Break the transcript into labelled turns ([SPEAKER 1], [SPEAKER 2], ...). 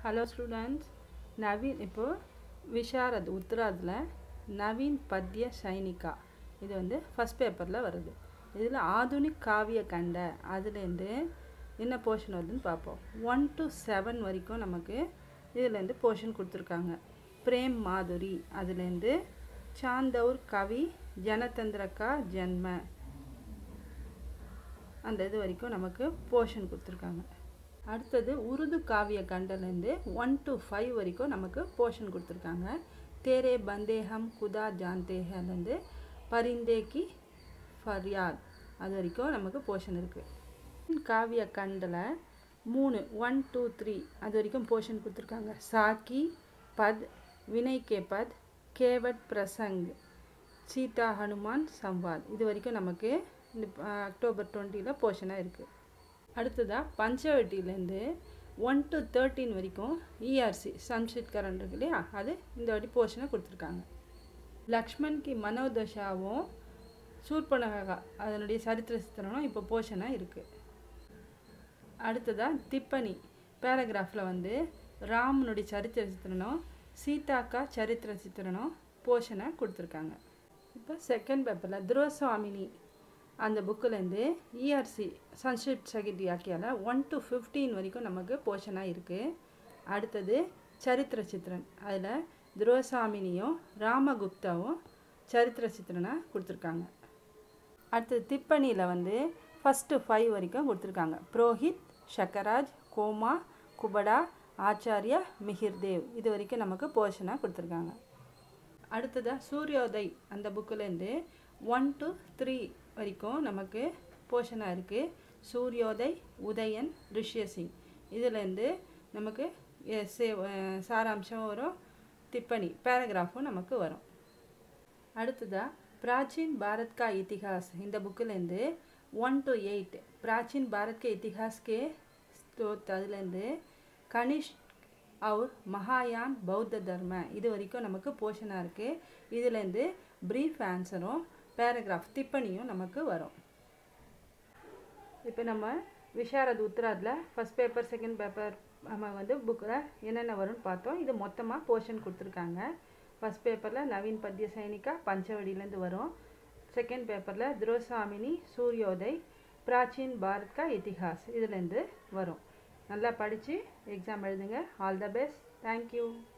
[SPEAKER 1] hello students Naveen இப்போ விஷாரத் உத்ராதில் நவீன் பத்ய சைனிகா இது வந்து ஃபஸ்ட் பேப்பரில் வருது இதில் ஆதுனிக் காவிய கண்ட அதுலேருந்து என்ன போர்ஷன் வருதுன்னு பார்ப்போம் ஒன் டு செவன் வரைக்கும் நமக்கு இதுலேருந்து போர்ஷன் கொடுத்துருக்காங்க பிரேம் மாதுரி அதுலேருந்து சாந்தௌர் கவி ஜனதந்திரக்கா ஜென்ம அந்த இது வரைக்கும் நமக்கு போர்ஷன் கொடுத்துருக்காங்க அடுத்தது உருது காவிய கண்டலேருந்து ஒன் டு ஃபைவ் வரைக்கும் நமக்கு போர்ஷன் கொடுத்துருக்காங்க தேரே பந்தேஹம் குதா ஜான்தேஹலேருந்து பரிந்தே கி ஃபரியாத் அது வரைக்கும் நமக்கு போர்ஷன் இருக்குது காவிய கண்டில் மூணு ஒன் டூ த்ரீ அது வரைக்கும் போர்ஷன் கொடுத்துருக்காங்க சாக்கி பத் வினய் கே பத் கேவட் பிரசங் சீதா ஹனுமான் சம்வாத் இது வரைக்கும் நமக்கு இந்த அக்டோபர் டுவெண்ட்டியில் போர்ஷனாக இருக்குது அடுத்ததாக பஞ்சவட்டியிலேருந்து ஒன் டு தேர்ட்டீன் வரைக்கும் இஆர்சி சம்ஸ்கிருத் கரண்ட் இருக்கு இல்லையா அது இந்த வாட்டி போர்ஷனை கொடுத்துருக்காங்க லக்ஷ்மண் கி மனோதஷாவும் சூர்பனகா அதனுடைய சரித்திர சித்திரனும் இப்போ போர்ஷனாக இருக்குது அடுத்ததாக திப்பனி பேராகிராஃபில் வந்து ராமனுடைய சரித்திர சித்திரனும் சீதாக்கா சரித்திர சித்திரனும் போர்ஷனை கொடுத்துருக்காங்க இப்போ செகண்ட் பேப்பரில் துரோசுவாமினி அந்த புக்கிலேருந்து இஆர்சி சன்ஸ்கிரிட் சகித் யாக்கியால் ஒன் டு ஃபிஃப்டீன் வரைக்கும் நமக்கு போர்ஷனாக இருக்குது அடுத்தது சரித்திர சித்திரன் அதில் துரோசாமினியும் ராமகுப்தாவும் சரித்திர சித்திரனாக கொடுத்துருக்காங்க அடுத்தது திப்பணியில் வந்து ஃபஸ்ட்டு ஃபைவ் வரைக்கும் கொடுத்துருக்காங்க புரோஹித் ஷக்கராஜ் கோமா குபடா ஆச்சாரியா மிஹிர்தேவ் இது வரைக்கும் நமக்கு போர்ஷனாக கொடுத்துருக்காங்க அடுத்ததாக சூரியோதய் அந்த புக்கிலேருந்து ஒன் டு த்ரீ வரைக்கும் நமக்கு போர்ஷனாக இருக்குது சூரியோதய் உதயன் ரிஷ்யசிங் இதுலேருந்து நமக்கு சே சாராம்சம் வரும் திப்பணி பேராகிராஃபும் நமக்கு வரும் அடுத்ததாக பிராச்சீன் பாரத் கா இத்திஹாஸ் இந்த புக்கிலேருந்து one to eight Prachin Bharat ke Itihas ke Srot அதுலேருந்து கனிஷ் அவர் மகாயான் பௌத்த தர்ம இது வரைக்கும் நமக்கு போர்ஷனாக இருக்குது இதுலேருந்து ப்ரீஃப் ஆன்சரும் பேராகிராஃப் திப்பணியும் நமக்கு வரும் இப்போ நம்ம விஷாரத் உத்தராதில் ஃபஸ்ட் பேப்பர் செகண்ட் பேப்பர் நம்ம வந்து புக்கில் என்னென்ன வரும்னு பார்த்தோம் இது மொத்தமாக போர்ஷன் கொடுத்துருக்காங்க ஃபஸ்ட் பேப்பரில் நவீன் பத்ய சைனிகா பஞ்சவடியிலேருந்து வரும் செகண்ட் பேப்பரில் துரோசாமினி சூரியோதய் பிராச்சீன் பாரத் கா இத்திஹாஸ் இதுலேருந்து வரும் நல்லா படித்து எக்ஸாம் எழுதுங்க ஆல் த பெஸ்ட் தேங்க்யூ